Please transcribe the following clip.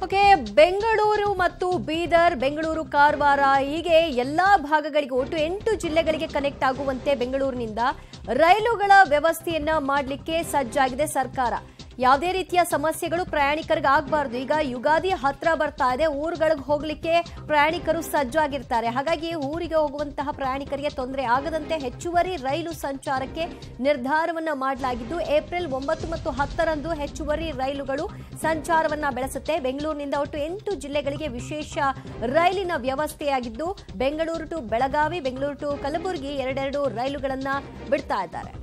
okay Bengaluru ಮತ್ತು ಬೀದರ್ ಬೆಂಗಳೂರು ಕಾರವಾರ ಹೀಗೆ ಎಲ್ಲಾ ಭಾಗಗಳಿಗೆ ಒಟ್ಟು ಎಂಟು ಜಿಲ್ಲೆಗಳಿಗೆ ಕನೆಕ್ಟ್ ಆಗುವಂತೆ ಬೆಂಗಳೂರಿನಿಂದ ರೈಲುಗಳ ವ್ಯವಸ್ಥೆಯನ್ನ ಮಾಡಲಿಕ್ಕೆ ಸಜ್ಜಾಗಿದೆ ಸರ್ಕಾರ ಯಾವುದೇ ರೀತಿಯ ಸಮಸ್ಯೆಗಳು ಪ್ರಯಾಣಿಕರಿಗೆ ಆಗಬಾರ್ದು ಈಗ ಯುಗಾದಿ ಹತ್ರ ಬರ್ತಾ ಇದೆ ಊರುಗಳಿಗೆ ಹೋಗ್ಲಿಕ್ಕೆ ಪ್ರಯಾಣಿಕರು ಸಜ್ಜಾಗಿರ್ತಾರೆ ಹಾಗಾಗಿ ಊರಿಗೆ ಹೋಗುವಂತಹ ಪ್ರಯಾಣಿಕರಿಗೆ ತೊಂದರೆ ಆಗದಂತೆ ಹೆಚ್ಚುವರಿ ರೈಲು ಸಂಚಾರಕ್ಕೆ ನಿರ್ಧಾರವನ್ನ ಮಾಡಲಾಗಿದ್ದು ಏಪ್ರಿಲ್ ಒಂಬತ್ತು ಮತ್ತು ಹತ್ತರಂದು ಹೆಚ್ಚುವರಿ ರೈಲುಗಳು ಸಂಚಾರವನ್ನ ಬೆಳೆಸುತ್ತೆ ಬೆಂಗಳೂರಿನಿಂದ ಒಟ್ಟು ಎಂಟು ಜಿಲ್ಲೆಗಳಿಗೆ ವಿಶೇಷ ರೈಲಿನ ವ್ಯವಸ್ಥೆಯಾಗಿದ್ದು ಬೆಂಗಳೂರು ಟು ಬೆಳಗಾವಿ ಬೆಂಗಳೂರು ಟು ಕಲಬುರಗಿ ಎರಡೆರಡು ರೈಲುಗಳನ್ನ ಬಿಡ್ತಾ ಇದ್ದಾರೆ